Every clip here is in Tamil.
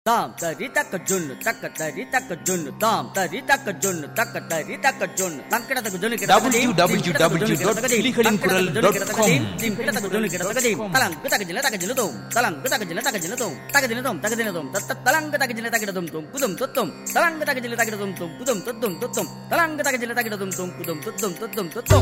தாம் தரி தக்க ஜொன்னு தக்க தரி தக்க ஜொன்னு தாம் தரி தக்க ஜொன்னு தக்க தரி தக்க ஜொன்னு தம் கிடத்தக்க ஜொன்னு www.கிளிகளின்குரல்.com தீம் கிடத்தக்க ஜொன்னு கிடத்தக்கதீம் தலம் கிடக்க ஜில தக்க ஜிலதோம் தலம் கிடக்க ஜில தக்க ஜிலதோம் தக்க ஜிலதோம் தக்க ஜிலதோம் தத்த தலங்க தக்க ஜில தக்கிடதும் தும் புதும் தொத்தும் தலங்க தக்க ஜில தக்கிடதும் தும் புதும் தொத்தும் தொத்தும் தலங்க தக்க ஜில தக்கிடதும் தும் புதும் தொத்தும் தொத்தும் தொத்தும்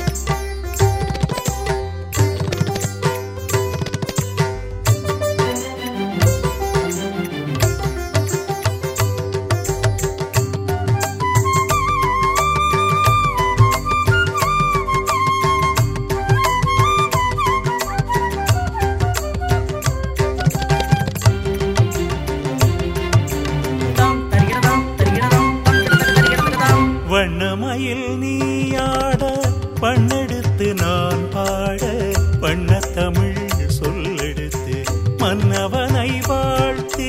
தாம் தரிகிடதாம் தரிகிடதாம் தம் கிடத்தக்க தரிகிடத்தக்கதாம் வண்ணமயில் நீயாட பண்ணெடுத்து நான் பாட பண்ண தமிழ் சொல்லெடுத்து மன்னவனை வாழ்த்து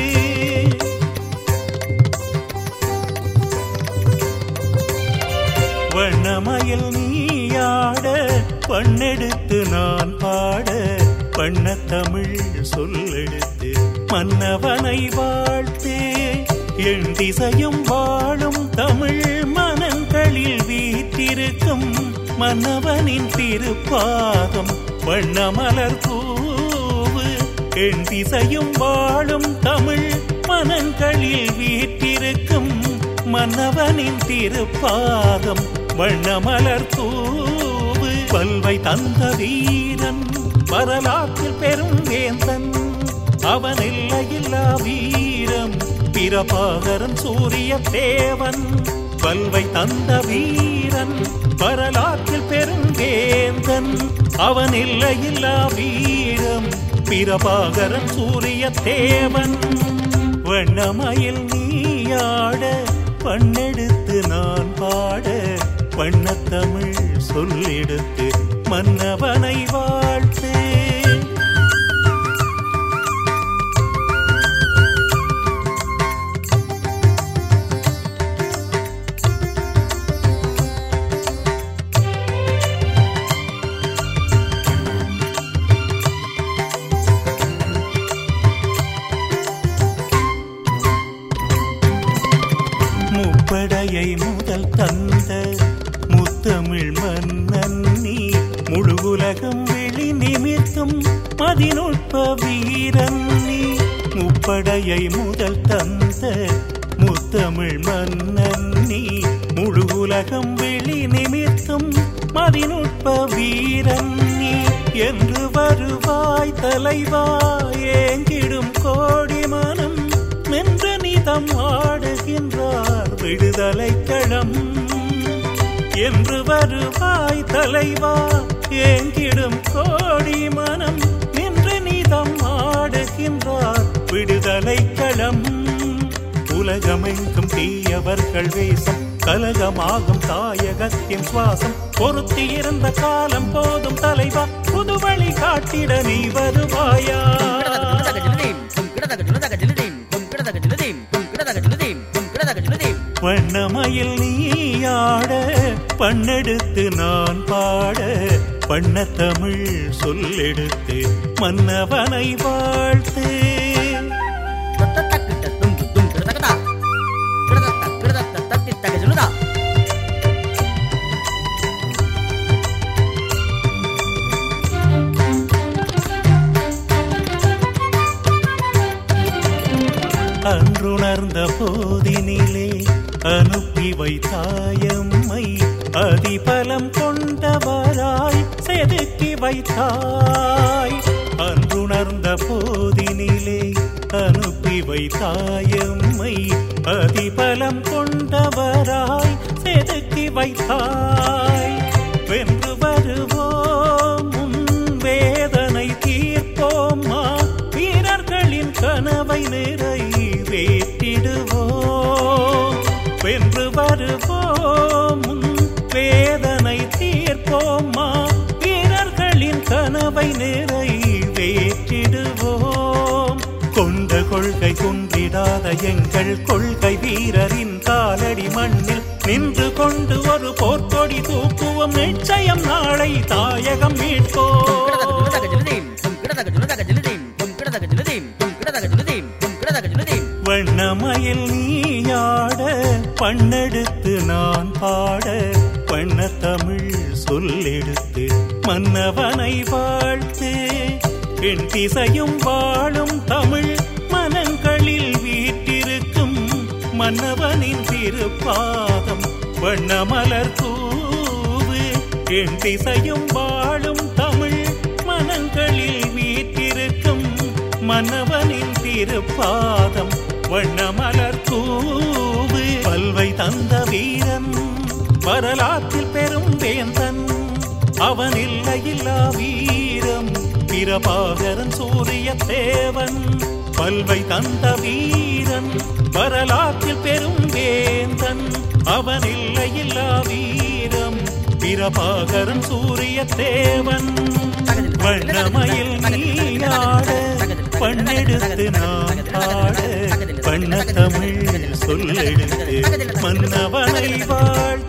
வண்ணமயில் நீயாட பண்ணெடுத்து நான் பாட பண்ண தமிழ் சொல்லெடுத்து மன்னவனை வாழ்த்து என் திசையும் வாழும் தமிழ் மனங்களில் வீற்றிருக்கும் மன்னவனின் திருப்பாதம் வண்ணமலர் பூவு என் திசையும் வாழும் தமிழ் மனங்களில் வீற்றிருக்கும் மன்னவனின் திருப்பாதம் வண்ணமலர் தூவு பல்வை தந்த வீரன் வரலாற்றில் பெரும் வேந்தன் அவன் இல்லையில்லா வீரம் பிரபாகரன் சூரிய தேவன் பல்வை தந்த வீரன் வரலாற்றில் பெரும் வேந்தன் அவன் இல்லையில்லா வீரம் பிரபாகரன் சூரிய தேவன் வண்ணமயில் நீயாட பண்ணெடுத்து நான் பாட வண்ணத்தமிழ் சொல்லெடுத்து மன்னவனை வாழ்த்து முப்படையை முதல் தந்த முத்தமிழ் மன்னன் நீ முழு உலகம் வெளி நிமிர்த்தும் மதிநுட்ப வீரன் நீ முப்படையை முதல் தந்த முத்தமிழ் மன்னன் நீ முழு உலகம் வெளி நிமிர்த்தும் மதிநுட்ப வீரன் நீ என்று வருவாய் தலைவாய் ஏங்கிடும் கோடி மனம் நின்று நிதம் ஆடுகின்றார் விடுதலை களம் என்று வருவாய் தலைவா ஏங்கிடும் கோடி மனம் நின்று நிதம் ஆடுகின்றார் விடுதலை களம் உலகமெங்கும் தீயவர்கள் வேசம் கலகமாகும் தாயகத்தின் சுவாசம் பொருத்தி இருந்த காலம் போதும் தலைவா புது வழி காட்டிட நீ வருவாயா வண்ணமயில் நீயாட பண்ணெடுத்து நான் பாட பண்ண தமிழ் சொல்லெடுத்து மன்னவனை வாழ்த்து அன்றுணர்ந்த போதினிலே அனுப்பி வைத்தாயம்மை அதிபலம் கொண்டவராய் செதுக்கி வைத்தாய் அன்றுணர்ந்த போதினிலே அனுப்பி வைத்தாயம்மை அதிபலம் கொண்டவராய் செதுக்கி வைத்தாய் வென்று வருவோம் உன் வேதனை தீர்ப்போமா வீரர்களின் கனவை நிறைவேற்றிடுவோம் வென்று வருவோம் உன் வேதனை தீர்ப்போமா வீரர்களின் கனவை நிறைவேற்றிடுவோம் கொண்ட கொள்கை குன்றிடாத எங்கள் கொள்கை வீரரின் காலடி மண்ணில் நின்று கொண்டு ஒரு போர்க்கொடி தூக்குவோம் நிச்சயம் நாளை தாயகம் மீட்போம் கிடதக ஜிலதீம் தும் கிடதக ஜிலதக ஜிலதீம் தும் கிடதக ஜிலதீம் தும் கிடதக ஜிலதீம் தும் கிடதக ஜிலதீம் வண்ணமயில் நீயாட பண்ணெடுத்து நான் பாட பண்ண தமிழ் சொல்லெடுத்து மன்னவனை வாழ்த்து என் திசையும் வாழும் தமிழ் மனங்களில் வீட்டிருக்கும் மன்னவனின் திருப்பாதம் வண்ணமலர் தூவு என் திசையும் வாழும் தமிழ் மனங்களில் வீட்டிருக்கும் மன்னவனின் திருப்பாதம் வண்ணமலர் தூவு பல்வை தந்த வீரன் வரலாற்றில் பெரும் வேந்தன் அவன் இல்லையில்லா வீரம் பிரபாகரன் சூரிய தேவன் பல்வை தந்த வீரன் வரலாற்றில் பெரும் வேந்தன் அவன் இல்லையில்லா வீரம் பிரபாகரன் சூரிய தேவன் வண்ணமயில் நீயாட பண்ணெடுத்து நான் பாட பண்ண தமிழ் சொல்லெடுத்து மன்னவனை வாழ்